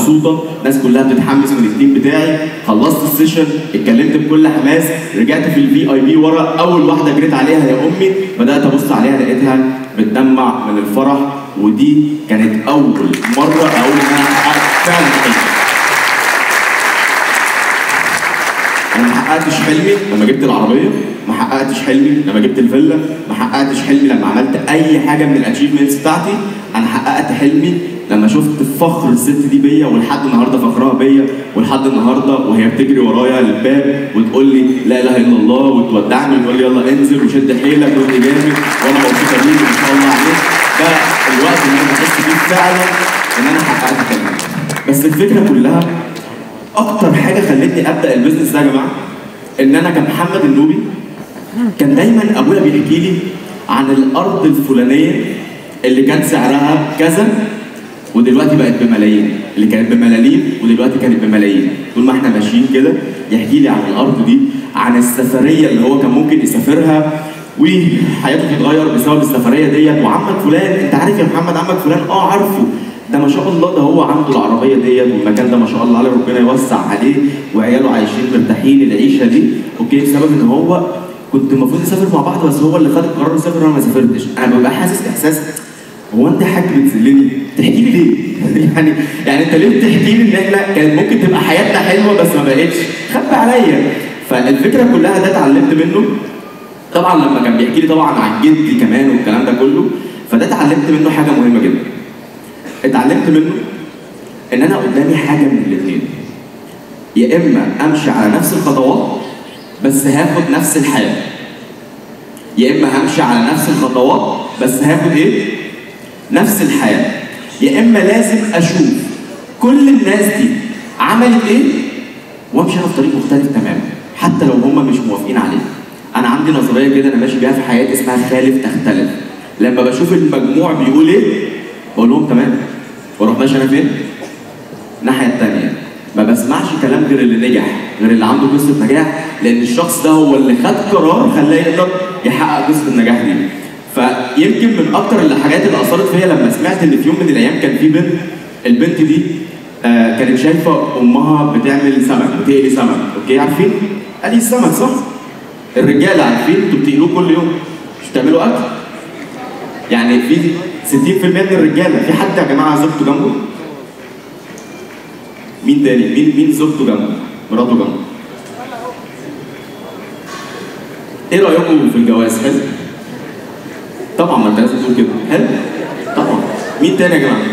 مبسوطه الناس كلها بتتحمس من التيم بتاعي خلصت السيشن اتكلمت بكل حماس رجعت في الفي اي بي ورا اول واحده جريت عليها يا امي بدات ابص عليها لقيتها بتدمع من الفرح ودي كانت اول مره اقول ان انا حققت فعلا حلم انا ما حققتش حلمي لما جبت العربيه ما حققتش حلمي لما جبت الفيلا ما حققتش حلمي لما عملت اي حاجه من الاتشيفمنتس بتاعتي انا حققت حلمي لما شفت فخر الست دي بيا ولحد النهارده فخرها بيا ولحد النهارده وهي بتجري ورايا الباب وتقول لي لا اله الا الله وتودعني وتقول لي يلا انزل وشد حيلك وانت جامد وانا مبسوطه بيك ما شاء الله عليك ده الوقت اللي انا بحس فيه فعلا ان انا حققت حلمي بس الفكره كلها اكتر حاجه خلتني ابدا البيزنس ده يا جماعه ان انا كمحمد النوبي كان دايما ابويا بيحكي لي عن الارض الفلانيه اللي كان سعرها كذا ودلوقتي بقت بملايين اللي كانت بملاليم ودلوقتي كانت بملايين طول ما احنا ماشيين كده يحكي لي عن الارض دي عن السفريه اللي هو كان ممكن يسافرها وحياته تتغير بسبب السفريه ديت وعمك فلان انت عارف يا محمد عمك فلان اه عارفه ده ما شاء الله ده هو عنده العربيه ديت والمكان ده ما شاء الله عليه ربنا يوسع عليه وعياله عايشين مرتاحين العيشه دي اوكي بسبب ان هو كنت المفروض نسافر مع بعض بس هو اللي خد القرار يسافر وانا ما سافرتش انا ببقى حاسس احساس هو انت حاج بتذلني تحكي لي ليه؟ يعني يعني انت ليه بتحكي لي ان احنا كانت ممكن تبقى حياتنا حلوه بس ما بقتش خبي عليا فالفكره كلها ده اتعلمت منه طبعا لما كان بيحكي لي طبعا عن جدي كمان والكلام ده كله فده اتعلمت منه حاجه مهمه جدا اتعلمت منه ان انا قدامي حاجه من الاثنين يا اما امشي على نفس الخطوات بس هاخد نفس الحياه يا اما همشي على نفس الخطوات بس هاخد ايه نفس الحياه يا اما لازم اشوف كل الناس دي عملت ايه وامشي انا في طريق مختلف تماما حتى لو هم مش موافقين عليه انا عندي نظريه كده انا ماشي بيها في حياتي اسمها خالف تختلف لما بشوف المجموع بيقول ايه بقول لهم تمام واروح ماشي انا فين الناحيه الثانيه ما بسمعش كلام غير اللي نجح غير اللي عنده قصه نجاح لان الشخص ده هو اللي خد قرار خلاه يقدر يحقق قصه النجاح دي فيمكن من اكتر الحاجات اللي اثرت فيا لما سمعت ان في يوم من الايام كان في بنت البنت دي آه كانت شايفه امها بتعمل سمك بتقلي سمك اوكي عارفين؟ قالي السمك صح؟ الرجاله عارفين انتوا بتقلوه كل يوم مش بتعملوا اكل يعني في 60% من الرجاله في حد يا جماعه زوجته جنبه؟ مين تاني؟ مين مين زوجته جنبه؟ مراته جنبه؟ ايه رايكم في الجواز؟ حلو؟ طبعا ما انت لازم تقول كده، حلو؟ طبعا مين تاني يا جماعه؟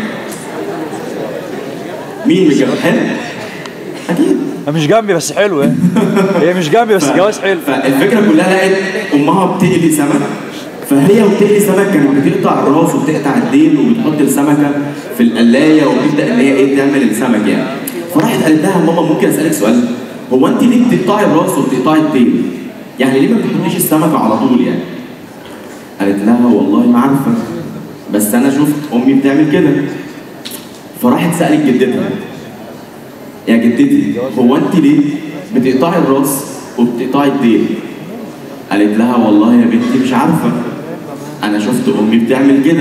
مين متجوز؟ حلو؟ اكيد مش جنبي بس حلو يعني هي مش جنبي بس جواز حلو فالفكره كلها لقت امها بتقلي سمك فهي وبتقلي سمك كانت بتقطع الراس وبتقطع الديل وبتحط السمكه في القلايه وبتبدا ان هي ايه تعمل السمك يعني فراحت قالت لها ماما ممكن اسالك سؤال هو انت ليه بتقطعي الراس وبتقطعي الديل؟ يعني ليه ما بتحطيش السمكه على طول يعني؟ قالت لها والله ما عارفه بس انا شفت امي بتعمل كده فراحت سالت جدتها يا جدتي هو انت ليه بتقطعي الراس وبتقطعي الديل؟ قالت لها والله يا بنتي مش عارفه انا شفت امي بتعمل كده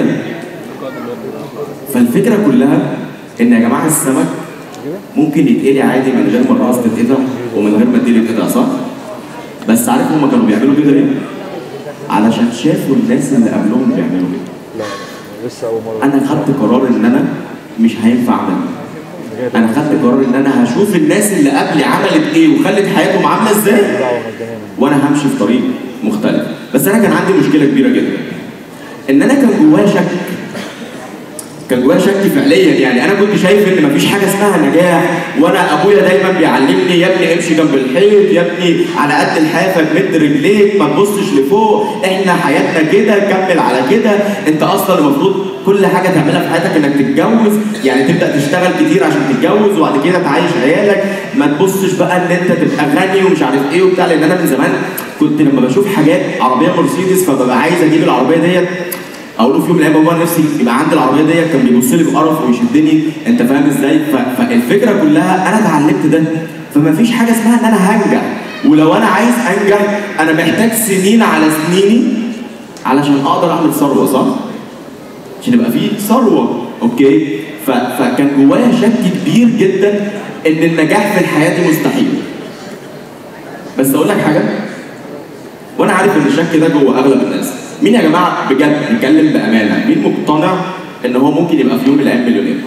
فالفكره كلها ان يا جماعه السمك ممكن يتقلي عادي من غير ما الراس تتقطع ومن غير ما الديل يتقطع صح؟ بس عارف هما كانوا بيعملوا كده ليه؟ علشان شافوا الناس اللي قبلهم بيعملوا كده لسه اول مره انا خدت قرار ان انا مش هينفع اعمل انا خدت قرار ان انا هشوف الناس اللي قبلي عملت ايه وخلت حياتهم عامله ازاي دعوه مجانيه وانا همشي في طريق مختلف بس انا كان عندي مشكله كبيره جدا ان انا كان جوايا شك كان جوايا شك فعليا يعني انا كنت شايف ان مفيش حاجه اسمها نجاح وانا ابويا دايما بيعلمني يا ابني امشي جنب الحيط يا ابني على قد الحافه مد رجليك ما تبصش لفوق احنا حياتنا كده كمل على كده انت اصلا المفروض كل حاجه تعملها في حياتك انك تتجوز يعني تبدا تشتغل كتير عشان تتجوز وبعد كده تعيش عيالك ما تبصش بقى ان انت تبقى غني ومش عارف ايه وبتاع لان انا من زمان كنت لما بشوف حاجات عربيه مرسيدس فببقى عايز اجيب العربيه ديت اقول له في يوم من الايام بابا نفسي يبقى عندي العربيه ديت كان بيبص لي بقرف ويشدني انت فاهم ازاي؟ ف- فالفكره كلها انا اتعلمت ده فما فيش حاجه اسمها ان انا هنجح ولو انا عايز انجح انا محتاج سنين على سنيني علشان اقدر اعمل ثروه صح؟ عشان يبقى في ثروه اوكي ف... فكان جوايا شك كبير جدا ان النجاح في الحياه دي مستحيل بس اقول لك حاجه وانا عارف ان الشك ده جوه اغلب الناس مين يا جماعه بجد نتكلم بامانه مين مقتنع ان هو ممكن يبقى في يوم من الايام مليونير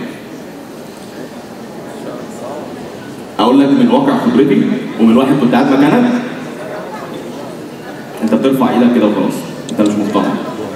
اقول لك من واقع خبرتي ومن واحد كنت قاعد مكانك انت بترفع ايدك كده وخلاص انت مش مقتنع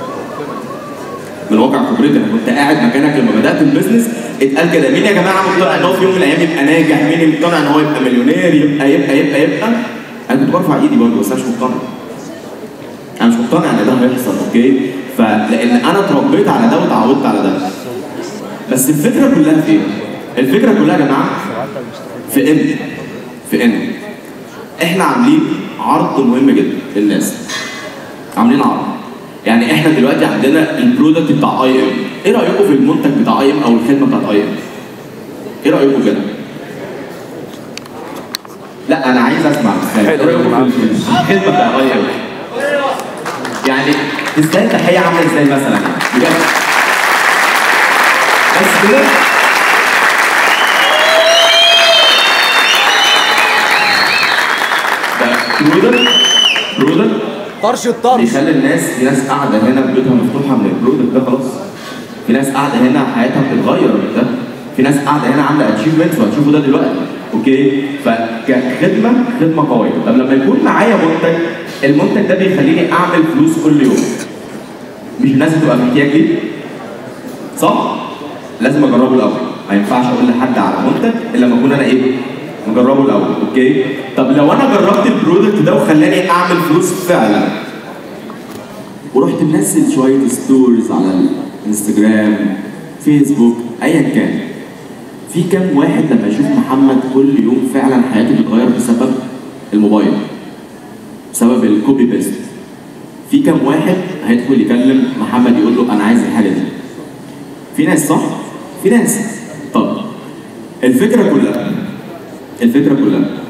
من واقع خبرتي انا كنت قاعد مكانك لما بدات البيزنس اتقال كده مين يا جماعه مقتنع ان هو في يوم من الايام يبقى ناجح مين مقتنع ان هو يبقى مليونير يبقى يبقى يبقى يبقى انا كنت برفع ايدي برضه بس انا مش مقتنع انا مش مقتنع ان ده هيحصل اوكي فلان انا اتربيت على ده واتعودت على ده بس الفكره كلها في ايه؟ الفكره كلها يا جماعه في ان في ان احنا عاملين عرض مهم جدا للناس عاملين عرض يعني احنا دلوقتي عندنا البرودكت بتاع اي ام ايه رايكم في المنتج بتاع اي ام او الخدمه بتاعت اي ام ايه رايكم كده لا انا عايز اسمع حلو، إيه رأيكم معاك. في الخدمه بتاع اي ام يعني تستاهل تحيه عامله ازاي مثلا يعني بجد بس كده ده برودكت برودكت طرش الطرش بيخلي الناس في ناس قاعده هنا بيوتها مفتوحه من البرودكت ده خلاص في ناس قاعده هنا حياتها بتتغير من ده في ناس قاعده هنا عامله اتشيفمنتس وهتشوفوا ده دلوقتي اوكي فكخدمه خدمه قويه طب لما يكون معايا منتج المنتج ده بيخليني اعمل فلوس كل يوم مش الناس بتبقى في احتياج ليه صح لازم اجربه الاول ما ينفعش اقول لحد على منتج الا لما اكون انا ايه مجربه الاول اوكي طب لو انا جربت البرودكت ده وخلاني اعمل فلوس فعلا ورحت منزل شويه ستوريز على الانستجرام فيسبوك ايا كان في كام واحد لما يشوف محمد كل يوم فعلا حياته بتتغير بسبب الموبايل بسبب الكوبي بيست في كام واحد هيدخل يكلم محمد يقول له انا عايز الحاجه دي في ناس صح في ناس طب الفكره كلها الفكره كلها